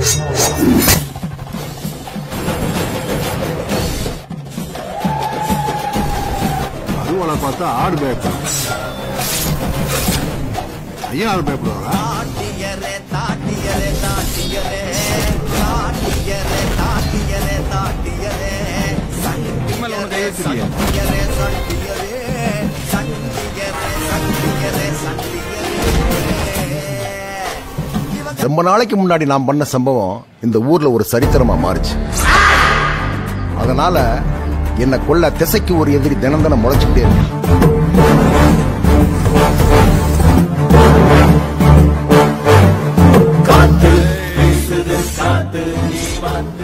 அதுவளை பார்த்தா ஆடு பயப்படும் ஐயா ஆடு பயப்படுவாரா தாட்டியரே தாட்டியரே தாட்டியரே தாட்டியரே தாட்டியரே தாட்டியரே மேல உனக்கு கையே தெரியும். சண்டியரே சண்டியரே சண்டியரே சண்டியரே சண்டியரே ரொம்ப நாளைக்கு முன்னாடி நான் பண்ண சம்பவம் இந்த ஊர்ல ஒரு சரித்திரமா மாறுச்சு அதனால என்ன கொல்ல திசைக்கு ஒரு எதிரி தினம் தினம் முளைச்சுக்கிட்டே இருக்கு காத்து வீசுது காத்து நீ வந்து